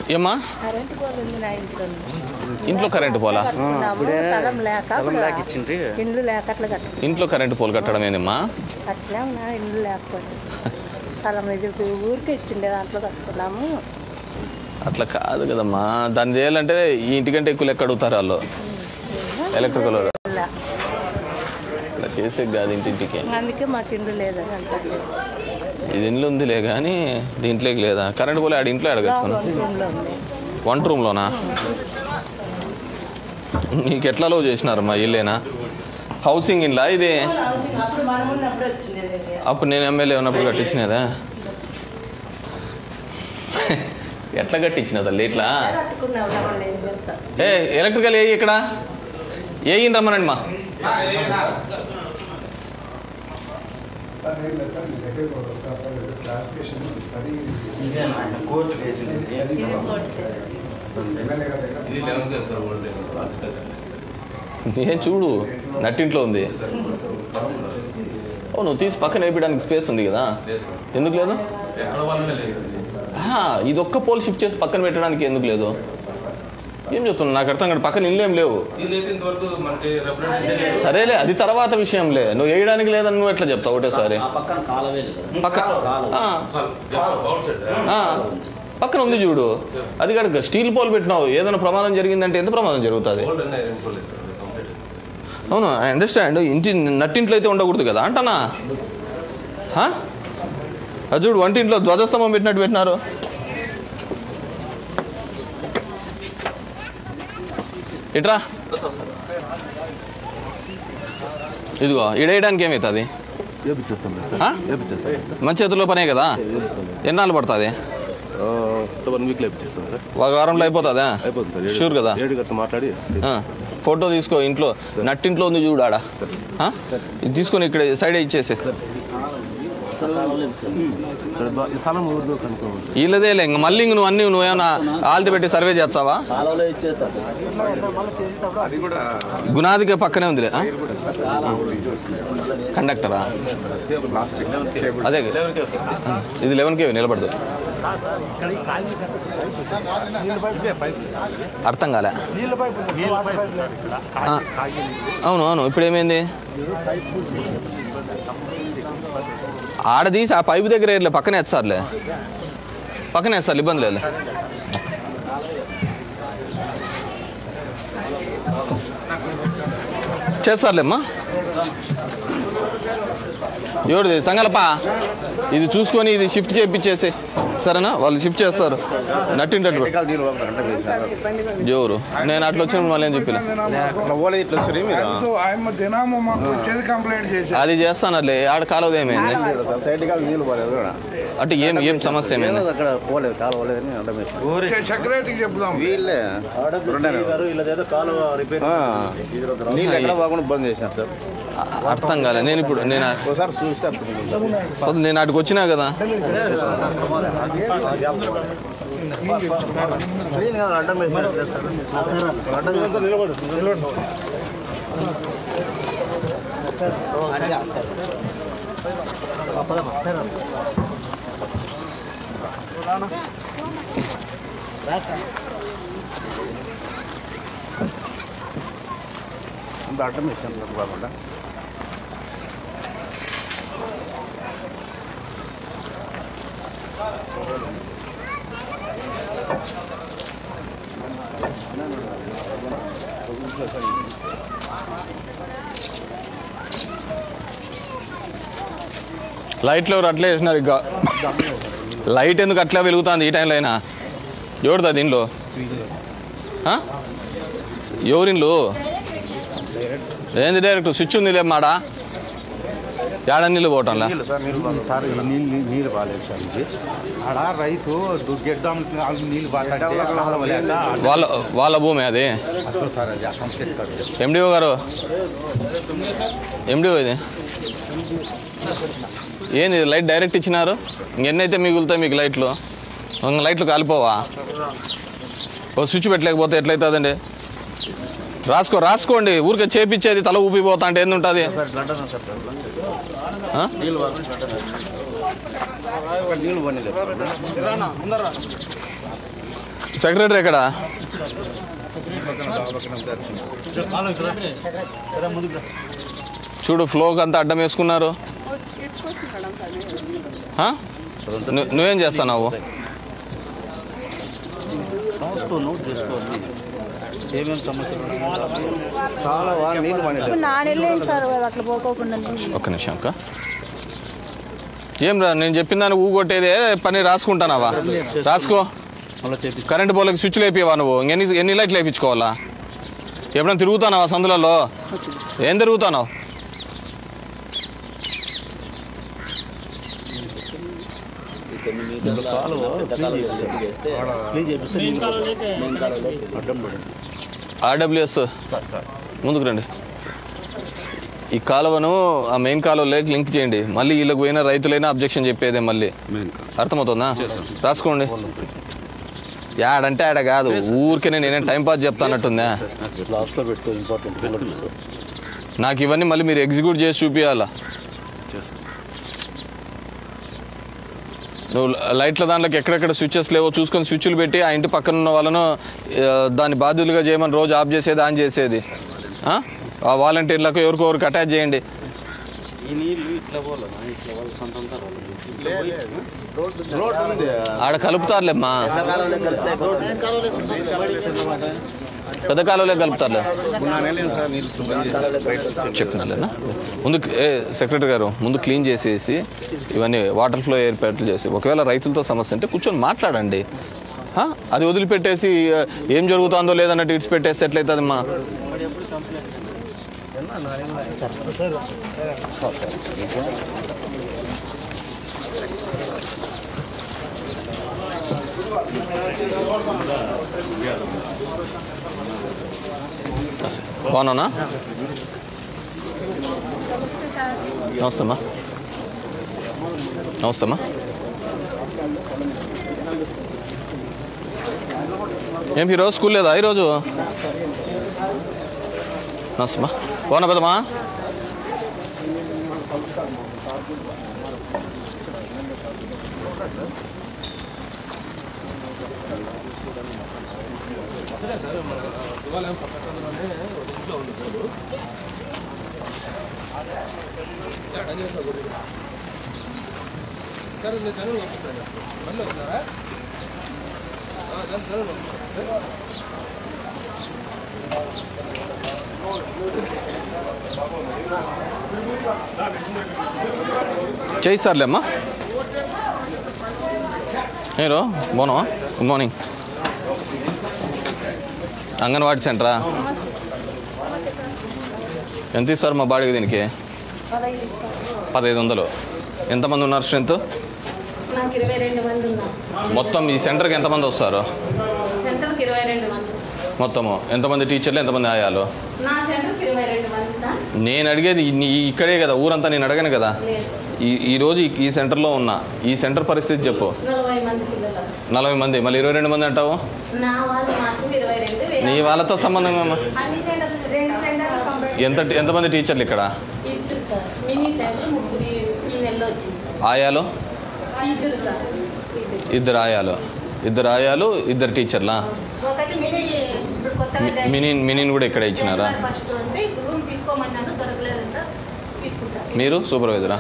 ఏమ్మా current pole ఉంది నా ఇంట్లో ఇంట్లో కరెంటు పోలా కట్టుకున్నాము స్థలం లేక స్థలం లేక ఇచ్చిండ్రి ఇండ్లు లేక అట్లా కట్టు ఇంట్లో కరెంటు పోల్ కట్టడం ఏందమ్మా అట్లా నా ఇండ్లు లేకపోతే స్థలం ఇది ఊరికే ఇచ్చిండే దాంట్లో కట్టుకున్నాము అట్లా కాదు కదమ్మా దాన్ని చేయాలంటే ఈ ఇంటికంటే ఎక్కువ లెక్క అడుగుతారు వాళ్ళు ఎలక్ట్రికల్ వాళ్ళు. ఇలా. అట్లా చేసే కాదు ఇంటింటికి అందుకే మాకు ఇండ్లు లేదని అంటారు ఇది ఇంట్లో ఉందిలే కానీ దీంట్లోకి లేదా కరెంట్ పోలే ఆడ ఇంట్లో అడగట్టుకున్నా ఇంట్లో ఉంది వంట రూమ్లోనా నీకు ఎట్లా లవ్ చేసినారమ్మా ఇల్లేనా హౌసింగ్ ఇల్లా ఇది అప్పుడు నేను ఎమ్మెల్యే ఉన్నప్పుడు కట్టించినదా ఎట్లా కట్టించిన తల్లి ఇట్లా ఏ ఎలక్ట్రికల్ ఏ ఇక్కడ ఏ ఇన్ రమ్మనండి మా కోర్టు వేసింది ఇది లెవెన్ కదా సార్ ఓల్డ్ నేను చూడు నట్టింట్లో ఉంది ఓ నువ్వు తీసి పక్కన వేయడానికి స్పేస్ ఉంది కదా లేదు సార్ ఎందుకు లేదు ఎక్కడ వాళ్ళనే లేదు సార్ ఇది. ఆహా, ఇది ఒక్క పోల్ షిఫ్ట్ చేసి పక్కన పెట్టడానికి ఎందుకు లేదు ఏం చెప్తున్నా నాకు అర్థం కాదు పక్కన ఇల్లు ఏం లేవు ఇది అయితే ఇంతవరకు మనకి రిప్రజెంటేషన్ లేదు సరేలే అది తర్వాత విషయంలే నువ్వు వేయడానికి లేదని నువ్వు ఎట్లా చెప్తావు ఒకటేసారి ఆ పక్కన కాలవే లేదు పక్క ఆ, అవుట్ సైడ్ ఆ, పక్కన ఉంది చూడు అది కాదు స్టీల్ పోల్ పెట్టినావు ఏదైనా ప్రమాదం జరిగిందంటే ఎంత ప్రమాదం జరుగుతుంది ఓల్డ్ అన్న ఇన్ఫోలేదు సార్ కంప్లీట్ అవును ఐ అండర్స్టాండ్ ఇంటి నట్టింట్లో అయితే ఉండకూడదు కదా అంటనా హా? అది చూడు వంటింట్లో ధ్వజస్తంభం పెట్టినట్టు పెట్టినారు ఇట్రా ఇదిగో ఇడేయడానికి ఏమవుతుంది ఆ? మన చేతుల్లో పనే కదా ఎన్నాళ్ళు పడుతుంది వన్ వీక్ లో ఇప్పించేస్తాను సార్ ఒక వారంలో అయిపోతుందా అయిపోతుంది సార్ ఏడు- షూర్ కదా ఏడు గంటలు మాట్లాడి ఆ, ఫోటో తీసుకో ఇంట్లో నట్టింట్లో ఉంది చూడు ఆడ ఆ? ఇది తీసుకొని ఇక్కడ సైడ్ ఇచ్చేసి ఇక్కడ బా- ఈ స్థలం ఊరిలో కనుక్కోవాలి వీళ్ళదేలే ఇంక మళ్ళీ ఇంక నువ్వు అన్ని నువ్వేమన్నా ఆల్తి పెట్టి సర్వే చేస్తావా కాలువలో ఇచ్చేస్తారు గునాదికి పక్కనే ఉందిలే ఆ? కండక్టరా అదే ఇది లెవెన్ కే నిలబడదు అర్థం కాలే ఆ. అవును అవును ఇప్పుడు ఏమైంది ఆడ తీసి ఆ పైపు దగ్గర వేయలే పక్కనే వేస్తారులే పక్కనే వేస్తారు ఇబ్బంది లేదు చేస్తారులేమ్మా ఎవరిది సంగలపా ఇది చూసుకొని ఇది షిఫ్ట్ చేయించేసి సరేనా వాళ్ళు షిఫ్ట్ చేస్తారు నట్టింటట్టు జోరు నేను అట్లా వచ్చినప్పుడు మళ్ళీ ఏం చెప్పిన ఓలేదు ఇట్లా వచ్చి మీరు ఆయమ్మ దినాము మాకు వచ్చేది కంప్లైంట్ చేశారు అది చేస్తానట్లే ఆడ కాలువది ఏమైంది సైడ్ కాదు నీళ్ళు పోలేదు కూడా అంటే ఏం ఏం సమస్య ఏమైంది అక్కడ పోలేదు కాలు పోలేదని అడ్డం వేసి సెక్రటరీకి చెప్దాం వీళ్ళే ఆ, నీళ్ళు ఎక్కడ పోకుండా బంద్ చేసినారు సార్ అర్థం కాలే నేను ఇప్పుడు నేను ఒకసారి చూస్తే అర్థం నేను అటుకు వచ్చినా కదా క్లీన్ కాదు అడ్డం వేసినారు అడ్డం అంత అడ్డం వేసినారు కాకుండా లైట్లు ఎవరు అట్లే వేసినారు ఇక లైట్ ఎందుకు అట్లా వెలుగుతుంది ఈ టైంలో అయినా ఎవరిదా దీనిలో ఆ? ఎవరిన్లు ఏంది డైరెక్ట్ స్విచ్ ఉంది మాడా ఏడ నీళ్ళు పోవటంలా నీళ్ళు సార్ నీళ్ళు బాగా సార్ ఈ నీళ్ళు నీళ్ళు బాగాలేదు సార్ ఇది ఆడ రైతు గెడ్దాం నీళ్ళు బాగా వాళ్ళ వాళ్ళ భూమి అది సార్ అది కంప్లీట్ కాదు ఎండిఓ గారు ఎండిఓ ఇది ఏంది ఇది లైట్ డైరెక్ట్ ఇచ్చినారు ఇంకెన్నైతే మిగులుతాయి మీకు లైట్లు ఇంక లైట్లు కాలిపోవా ఓ స్విచ్ పెట్టలేకపోతే ఎట్లయితుందండి రాసుకో రాసుకోండి ఊరికే చేపిచ్చేది తల ఊపిపోతా అంటే ఏంది ఉంటుంది ఆ? నీళ్ళు నీళ్ళు పని సెక్రటరీ ఎక్కడ చూడు ఫ్లోకి అంతా అడ్డం వేసుకున్నారు ఆ? ను- నువ్వేం చేస్తున్నావు రాసుకో నోట్ చేసుకోవాలి ఏమేమి సమస్యలు చాలా బాగా నీళ్ళు పని ఇప్పుడు నానెళ్ళేది సార్ అట్లా పోకోకుండా ఒక్క నిమిషం అక్క ఏం రా నేను చెప్పిన దానికి ఊగొట్టేదే పని రాసుకుంటానావా రాసుకో మళ్ళీ చెప్పి కరెంట్ పోలకి స్విచ్ లేపివా నువ్వు ఎన్ని ఎన్ని లైట్లు వేయించుకోవాలా ఎప్పుడైనా తిరుగుతానావా సందులలో ఏం తిరుగుతానావు కాలువ క్లీన్ చేస్తే క్లీన్ చేపిస్తే నీళ్ళు అడ్డం పడింది ఆర్డబ్ల్యూఎస్ ముందుకు రండి ఈ కాలువను ఆ మెయిన్ కాలువలోకి లింక్ చేయండి మళ్ళీ వీళ్ళకి పోయిన రైతులైనా అబ్జెక్షన్ చెప్పేదే మళ్ళీ అర్థమవుతుందా రాసుకోండి యాడంటే ఆడ కాదు ఊరికే నేనేం టైం పాస్ చెప్తానట్టుందా లాస్ట్లో పెట్టుకో ఇంపార్టెంట్ పిల్లలు నాకు ఇవన్నీ మళ్ళీ మీరు ఎగ్జిక్యూట్ చేసి చూపించాలా నువ్వు లైట్ల దాంట్లోకి ఎక్కడెక్కడ స్విచ్చెస్ లేవో చూసుకొని స్విచ్లు పెట్టి ఆ ఇంటి పక్కన ఉన్న వాళ్ళను ఆ, దాన్ని బాధ్యులుగా చేయమని రోజు ఆఫ్ చేసేది ఆన్ చేసేది ఆ? ఆ వాలంటీర్లకు ఎవరికొవరికి అటాచ్ చేయండి ఈ నీళ్ళు ఇట్లా పోలే ఇట్లా వాళ్ళు సొంతంగా రోడ్డు ఉంది ఆడ కలుపుతారులేమ్మా పెద్ద కాలువలే కలుపుతారులే చెప్పినాలేనా ముందు ఏ సెక్రటరీ గారు ముందు క్లీన్ చేసేసి ఇవన్నీ వాటర్ ఫ్లో ఏర్పాట్లు చేసి ఒకవేళ రైతులతో సమస్య అంటే కూర్చొని మాట్లాడండి ఆ? అది వదిలిపెట్టేసి ఆ, ఏం జరుగుతుందో లేదన్నట్టు ఇడిచి పెట్టేసి ఎట్లయితుందమ్మా బాగున్నానా నమస్తే అమ్మా నమస్తే అమ్మా ఏం ఈరోజు స్కూల్ లేదా ఈరోజు నమస్తే అమ్మా బాగున్నా పెద్దమ్మా చేయిస్తారులే అమ్మా మీరు బాగున్నావా గుడ్ మార్నింగ్ అంగన్వాడీ సెంటరా ఎంత ఇస్తారు మా బాడీకి దీనికి పదహైదు వందలు ఎంతమంది ఉన్నారు స్ట్రెంత్ నాకు ఇరవై రెండు మంది ఉన్నారు మొత్తం ఈ సెంటర్కి ఎంతమంది వస్తారు సెంటర్కి ఇరవై రెండు మంది మొత్తము ఎంతమంది టీచర్లు ఎంతమంది ఆయాలు నా సెంటర్కి ఇరవై రెండు మంది సార్ నేను అడిగేది ఈ- ఈ- ఇక్కడే కదా ఊరంతా నేను అడగను కదా లేదు ఈ ఈ రోజు ఈ- ఈ సెంటర్లో ఉన్నా ఈ సెంటర్ పరిస్థితి చెప్పు నలభై మంది పిల్లలు వస్తారు. నలభై మంది మళ్ళీ ఇరవై రెండు మంది అంటావు నా వాళ్ళు మాకు ఇరవై రెండు వేరే నీ వాళ్ళతో సంబంధం ఏమమ్మా? అన్ని సెంటర్లు రెండు సెంటర్లు కంప్లీట్ ఎంత ఎంతమంది టీచర్లు ఇక్కడ ఇద్దరు సార్ మినీ సెంటర్ ముగ్గురు ఈ నెలలో వచ్చింది సార్ ఆయాలు ఇద్దరు సార్ ఇద్దరు ఇద్దరు ఆయాలు ఇద్దరు ఆయాలు ఇద్దరు టీచర్లా ఒకటి మినీ ఇప్పుడు కొత్తగా జాయిన్ మినీ మినీని కూడా ఇక్కడ ఇచ్చినారా జనవరి ఫస్ట్ ఉంది ఇప్పుడు రూమ్ తీసుకోమన్నాను దొరకలేదంట తీసుకుంటాను మీరు సూపర్వైజరా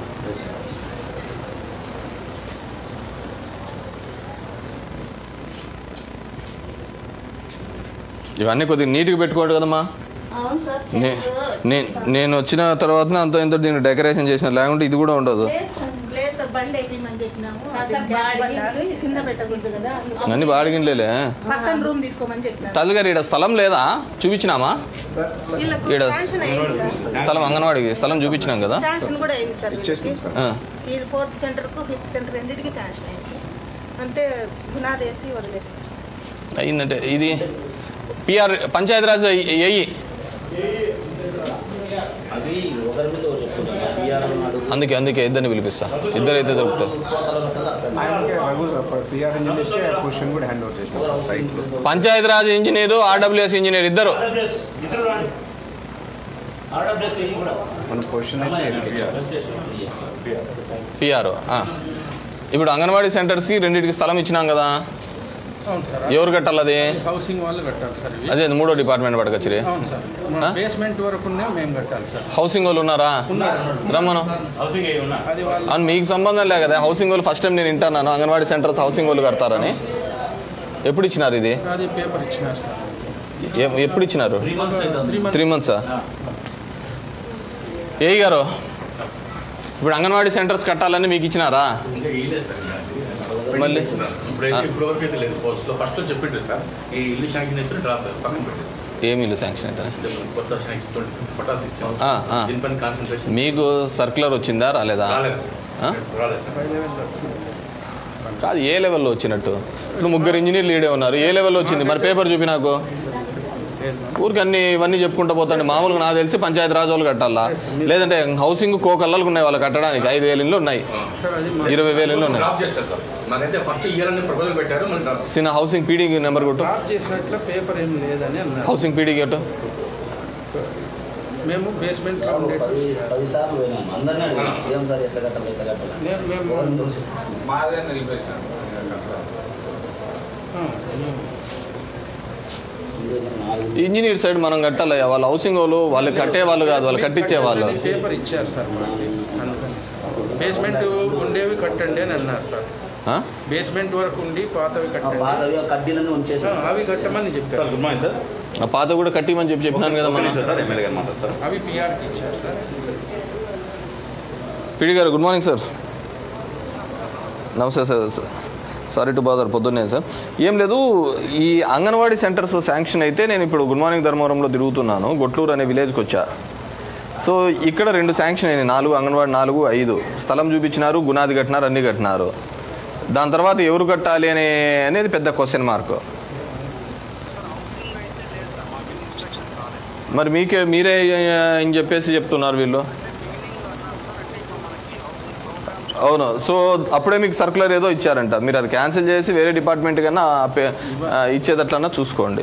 ఇవన్నీ కొద్దిగా నీట్గా పెట్టుకోడు కదమ్మా అవును సార్ నే- నే- నేను వచ్చిన తర్వాత అంత ఇంత దీన్ని డెకరేషన్ చేసిన లేకుంటే ఇది కూడా ఉండదు లేదు సార్ లేదు సార్ బండి వేయమని చెప్పినాము బాడీ కింద పెట్టకూడదు కదా అన్ని బాడిగిన్లేలే పక్కన రూమ్ తీసుకోమని చెప్పినారు తల్లి గారు ఈడ స్థలం లేదా చూపించినామా వీళ్ళకు ఈడ శాంక్షన్ అయింది సార్ స్థలం అంగన్వాడికి స్థలం చూపించినాం కదా శాంక్షన్ కూడా అయింది సార్ వీళ్ళకి. ఆ. ఈ ఫోర్త్ సెంటర్కు ఫిఫ్త్ సెంటర్ రెండింటికి శాంక్షన్ అయింది సార్ అంటే పునాది వేసి వదిలేస్తారు సార్ అయిందంటే ఇది పిఆర్ పంచాయతీరాజ్ ఏఈ అవి ఒకరి మీద ఒకరు చెప్తున్నారు పిఆర్ అన్నాడు అందుకే అందుకే ఇద్దరిని పిలిపిస్తా ఇద్దరైతే దొరుకుతారు ఆయనకే రఘు పిఆర్ ఇంజనీర్స్కి క్వశ్చన్ కూడా హ్యాండ్ ఓవర్ చేసినాం సార్ సైట్లో పంచాయతీరాజ్ ఇంజనీరు ఆర్డబ్ల్యూఎస్ ఇంజనీర్ ఇద్దరు మన క్వశ్చన్ అయితే పిఆర్ ఇప్పుడు అంగన్వాడీ సెంటర్స్కి రెండింటికి స్థలం ఇచ్చినాం కదా అవును సార్ ఎవరు కట్టాలి అది హౌసింగ్ వాళ్ళు కట్టాలి సార్ ఇవి అదే మూడో డిపార్ట్మెంట్ పడకచ్చిరి అవును సార్ మన బేస్మెంట్ వరకు మేము కట్టాలి సార్ హౌసింగ్ వాళ్ళు ఉన్నారా రమ్మను అది వాళ్ళు అవును మీకు సంబంధం లే కదా హౌసింగ్ వాళ్ళు ఫస్ట్ టైం నేను వింటాను అంగన్వాడీ సెంటర్స్ హౌసింగ్ వాళ్ళు కడతారని ఎప్పుడు ఇచ్చినారు ఇది అది పేపర్ ఇచ్చినారు సార్ ఎ- ఎప్పుడు ఇచ్చినారు త్రీ మంత్స్ అవుతుంది త్రీ మంత్సా ఏ గారు ఇప్పుడు అంగన్వాడీ సెంటర్స్ కట్టాలని మీకు ఇచ్చినారా ఇంకా వేయలేదు సార్ ఇంకా అది. మళ్ళీ? ఇప్పుడైతే ఇప్పుడు వరకు అయితే లేదు పోస్ట్లో ఫస్ట్లో చెప్పిండ్రు సార్ ఈ ఇల్లు శాంక్షన్ అయితే డ్రాప్ పక్కన పెట్టేది ఏమి ఇల్లు శాంక్షన్ అయితే అంటే మనం కొత్త శాంక్షన్ ట్వంటీ ఫిఫ్త్ పటాస్ ఇచ్చాం ఆ, ఆ. దీనిపైన కాన్సన్ట్రేషన్ మీకు సర్క్యులర్ వచ్చిందా రాలేదా రాలేదు సార్ ఆ? రాలేదు సార్ కాదు ఏ లెవెల్లో వచ్చినట్టు ఇప్పుడు ముగ్గురు ఇంజనీర్లు ఈడే ఉన్నారు ఏ లెవెల్లో వచ్చింది మరి పేపర్ చూపి నాకు ఊరికి అన్ని ఇవన్నీ చెప్పుకుంటూ పోతాండి మామూలుగా నాకు తెలిసి పంచాయతీ రాజు వాళ్ళు కట్టాలా లేదంటే హౌసింగ్ కోకల్లలకు ఉన్నాయి వాళ్ళు కట్టడానికి ఐదు వేల ఇళ్ళు ఉన్నాయి సార్ అది మా ఇరవై వేల ఇళ్ళు ఉన్నాయి డ్రాప్ చేస్తారు సార్ మాకైతే ఫస్ట్ ఇయర్ అనే ప్రపోజల్ పెట్టారు మళ్ళీ డ్రాప్ చిన్న హౌసింగ్ పీడీ నెంబర్ కొట్టు డ్రాప్ చేసినట్లు పేపర్ ఏం లేదని అన్నారు హౌసింగ్ పీడీ కొట్టు మేము బేస్మెంట్ పది పది సార్లు పోయినాం అందరినీ అడిగాం ఏం సార్ ఎట్లా కట్టాలి ఎట్లా కట్టాలి మేము మేము ఎవరు చూసి మాదే నిలిపేసాను ఆ, మేము ఇదే నాలుగు ఇంజనీర్ సైడ్ మనం కట్టాలయ్యా వాళ్ళు హౌసింగ్ వాళ్ళు వాళ్ళు కట్టే వాళ్ళు కాదు వాళ్ళు కట్టించే వాళ్ళు పేపర్ ఇచ్చారు సార్ మనకి అందుకని సార్. బేస్మెంట్ ఉండేవి కట్టండి అని అన్నారు సార్ ఆ? బేస్మెంట్ వరకు ఉండి పాతవి ఆ కట్టండి పాతవి ఆ కడ్డీలన్నీ ఆ, ఉంచేసాం సార్. అవి కట్టమని చెప్పారు గుడ్ మార్నింగ్ సార్ ఆ పాత కూడా కట్టిమని చెప్పి చెప్పినాను కదా మనం సార్ ఎమ్మెల్యే గారు మాట్లాడతారు అవి పిఆర్కి ఇచ్చారు సార్ పీడి గారు గుడ్ మార్నింగ్ సార్ నమస్తే సార్ సారీ టు బాదర్ పొద్దున్నే సార్ ఏం లేదు ఈ అంగన్వాడీ సెంటర్స్ శాంక్షన్ అయితే నేను ఇప్పుడు గుడ్ మార్నింగ్ ధర్మవరంలో తిరుగుతున్నాను గొట్లూరు అనే విలేజ్కి వచ్చా సో ఇక్కడ రెండు శాంక్షన్ అయినాయి నాలుగు అంగన్వాడీ నాలుగు ఐదు స్థలం చూపించినారు గునాది కట్టినారు అన్నీ కట్టినారు దాని తర్వాత ఎవరు కట్టాలి అనే అనేది పెద్ద క్వశ్చన్ మార్క్ మరి మీకే మీరే అని చెప్పేసి చెప్తున్నారు వీళ్ళు అవును సో అప్పుడే మీకు సర్కులర్ ఏదో ఇచ్చారంట మీరు అది క్యాన్సిల్ చేసి వేరే డిపార్ట్మెంట్ కన్నా పే- ఆ, ఇచ్చేటట్లన్నా చూసుకోండి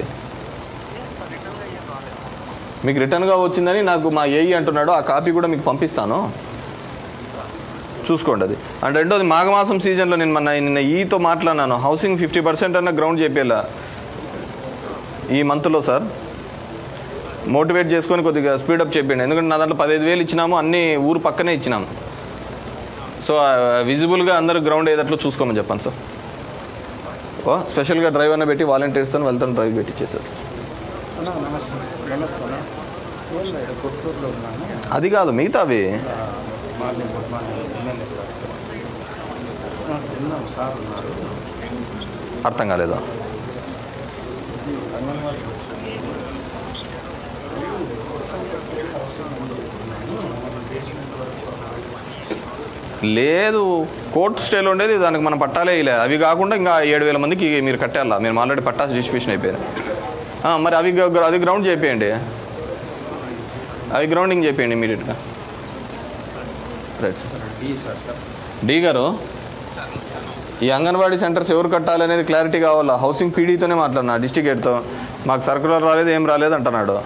మీకు రిటర్న్గా వచ్చిందని నాకు మా ఏఈ అంటున్నాడు ఆ కాపీ కూడా మీకు పంపిస్తాను చూసుకోండి అది అండ్ రెండోది మాఘమాసం సీజన్లో నేను మొన్న నిన్న ఈతో మాట్లాడినాను హౌసింగ్ ఫిఫ్టీ పర్సెంట్ అన్న గ్రౌండ్ చెప్పేలా ఈ మంత్లో సార్ మోటివేట్ చేసుకొని కొద్దిగా స్పీడప్ చెప్పండి ఎందుకంటే నా దాంట్లో పదహైదు వేలు ఇచ్చినాము అన్నీ ఊరు పక్కనే ఇచ్చినాము సో విజిబుల్గా అందరూ గ్రౌండ్ ఏదట్లో చూసుకోమని చెప్పాను సార్ ఓ స్పెషల్గా డ్రైవర్ని పెట్టి వాలంటీర్స్తో వెళ్తాను డ్రైవ్ పెట్టించేసారు అన్నా, నమస్తే నమస్తే అన్నా. ఏం లేదు, కొత్తూరులో ఉన్నాను అది కాదు మిగతావి morning good morning MLA sir ఆ, విన్నాం సార్ ఉన్నారు అర్థం కాలేదు అంగన్వాడీ లేదు కోర్టు స్టేలో ఉండేది దానికి మనం పట్టాలే ఇలా అవి కాకుండా ఇంకా ఏడు వేల మందికి మీరు కట్టాలా మీరు ఆల్రెడీ పట్టాల్సి డిస్ట్రిబ్యూషన్ అయిపోయింది ఆ, మరి అవి గ- అది గ్రౌండ్ చేయండి అవి గ్రౌండింగ్ చేయండి ఇమీడియట్గా right sir D sir sir D గారు ఈ అంగన్వాడీ సెంటర్స్ ఎవరు కట్టాలి అనేది క్లారిటీ కావాలా హౌసింగ్ పీడీతోనే మాట్లాడినా డిస్టిక్ హెడ్తో మాకు సర్కులర్ రాలేదు ఏం రాలేదు అంటున్నాడు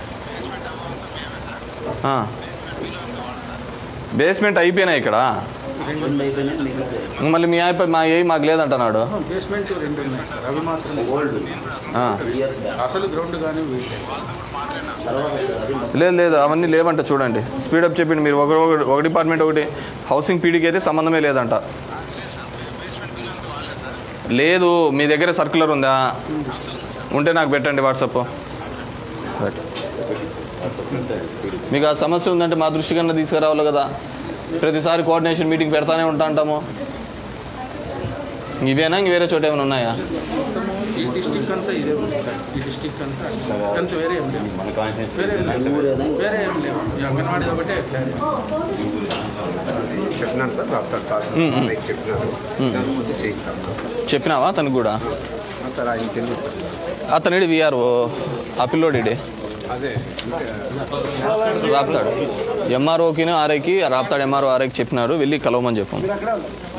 ఆ. బేస్మెంట్ అయిపోయినాయి ఇక్కడ రెండు అయిపోయినాయి మిగిలిపోయాయి మళ్ళీ మీ అయిపోయి మా ఏ మాకు లేదంటున్నాడు బేస్మెంట్ రెండు ఉన్నాయి సార్ అవి మాత్రం ఓల్డ్ ఆ. ఇయర్స్ బ్యాక్ అసలు గ్రౌండ్ కానీ వీలేదు తర్వాత అది లేదు లేదు అవన్నీ లేవంట చూడండి స్పీడప్ చెప్పిండి మీరు ఒక ఒక- ఒక డిపార్ట్మెంట్ ఒకటి హౌసింగ్ పీడీకి అయితే సంబంధమే లేదంట లేదు మీ దగ్గర సర్క్యులర్ ఉందా ఉంటే నాకు పెట్టండి వాట్సాప్ రైట్. మీకు ఆ సమస్య ఉందంటే మా దృష్టి కన్నా తీసుకురావాలి కదా ప్రతిసారి కోఆర్డినేషన్ మీటింగ్ పెడతానే ఉంటా అంటాము ఇవేనా ఇంక వేరే చోట ఏమైనా ఉన్నాయా ఈ డిస్టిక్ అంతా ఇదే ఉంది సార్ ఈ డిస్టిక్ అంతా అంత వేరే ఏం లేవు మన కాన్స్టిట్యూన్సీ వేరే ఏం లేవు. ఊరేనా వేరే ఏం లేవు ఈ అంగన్వాడీ ఒకటే ఎట్లా చెప్పినాను సార్ రాప్తాడు కాదు మీకు చెప్పినాను దాని ముందు చేయిస్తాను చెప్పినావా తనకు కూడా సార్ ఆయన తెలియదు సార్ అతనిడి విఆర్ఓ ఆ పిల్లోడి అదే రాపుతాడు ఎంఆర్ఓకి ఆర్ఐకి రాపుతాడు ఎంఆర్ఓ ఆర్ఐకి చెప్పినారు వెళ్ళి కలవమని చెప్పు అక్కడ